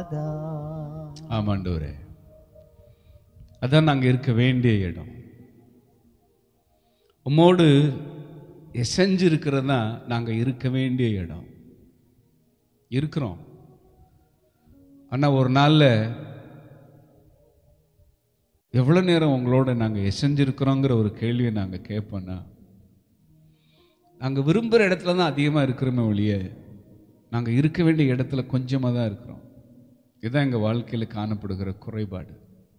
நாதா ஆமாண்டவரே அதான் நாங்கள் இருக்க வேண்டிய இடம் உம்மோடு எசைஞ்சு இருக்கிறது தான் நாங்கள் இருக்க வேண்டிய இடம் இருக்கிறோம் ஆனால் ஒரு நாளில் எவ்வளோ நேரம் உங்களோட நாங்கள் எசைஞ்சிருக்கிறோங்கிற ஒரு கேள்வியை நாங்கள் கேட்போன்னா நாங்கள் விரும்புகிற இடத்துல தான் அதிகமாக இருக்கிறோமே ஒழிய நாங்கள் இருக்க வேண்டிய இடத்துல கொஞ்சமாக தான் இருக்கிறோம் இதுதான் எங்கள் வாழ்க்கையில் காணப்படுகிற குறைபாடு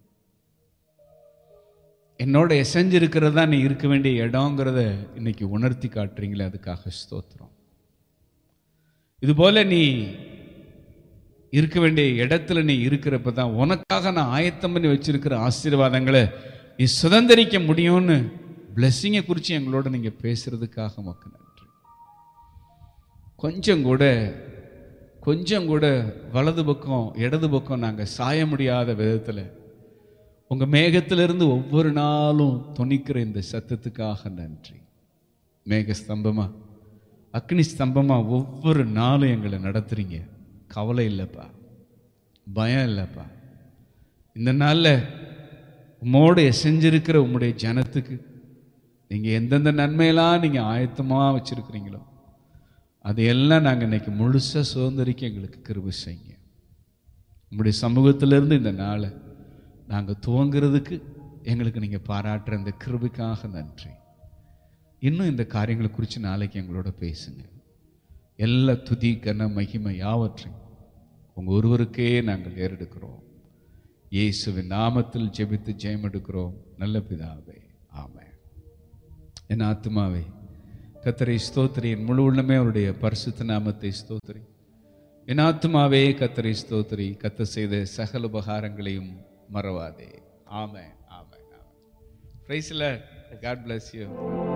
என்னோட எசைஞ்சிருக்கிறது தான் நீ இருக்க வேண்டிய இடங்கிறத இன்னைக்கு உணர்த்தி காட்டுறீங்களே அதுக்காக ஸ்தோத்திரம் இதுபோல நீ இருக்க வேண்டிய இடத்துல நீ இருக்கிறப்ப தான் உனக்காக நான் ஆயத்தம் பண்ணி வச்சிருக்கிற ஆசீர்வாதங்களை நீ சுதந்திரிக்க முடியும்னு பிளெஸ்ஸிங்கை குறித்து எங்களோட நீங்கள் பேசுறதுக்காக மக்கள் நன்றி கொஞ்சம் கூட கொஞ்சம் கூட வலது பக்கம் இடது பக்கம் நாங்கள் சாய முடியாத விதத்தில் உங்கள் மேகத்திலிருந்து ஒவ்வொரு நாளும் துணிக்கிற இந்த சத்தத்துக்காக நன்றி மேக ஸ்தம்பமா அக்னி ஸ்தம்பமா ஒவ்வொரு நாளும் எங்களை நடத்துறீங்க கவலை இல்லைப்பா பயம் இல்லைப்பா இந்த நாளில் உம்மோடு செஞ்சிருக்கிற உம்முடைய ஜனத்துக்கு நீங்கள் எந்தெந்த நன்மையெல்லாம் நீங்கள் ஆயத்தமாக வச்சுருக்கிறீங்களோ அதையெல்லாம் நாங்கள் இன்னைக்கு முழுசாக சுதந்திரிக்க எங்களுக்கு கிருபை செய்யுங்க உங்களுடைய சமூகத்திலிருந்து இந்த நாளை நாங்கள் துவங்குறதுக்கு எங்களுக்கு நீங்கள் பாராட்டுற இந்த கிருபைக்காக நன்றி இன்னும் இந்த காரியங்களை குறித்து நாளைக்கு எங்களோட பேசுங்க எல்லா துதி கன மகிமை யாவற்றையும் உங்கள் ஒருவருக்கே நாங்கள் ஏறெடுக்கிறோம் இயேசுவின் நாமத்தில் ஜெபித்து ஜெயம் எடுக்கிறோம் நல்ல பிதாவே ஆமென் என் ஆத்மாவே கத்தரை ஸ்தோத்திரி என் முழு உள்ளமே அவருடைய பரிசுத்த நாமத்தை ஸ்தோத்திரி என் ஆத்மாவே கத்தரை ஸ்தோத்திரி கத்த செய்த சகல உபகாரங்களையும் மறவாதே ஆமென் ஆமென் ஆமென் பிரைஸ்ல காட் bless you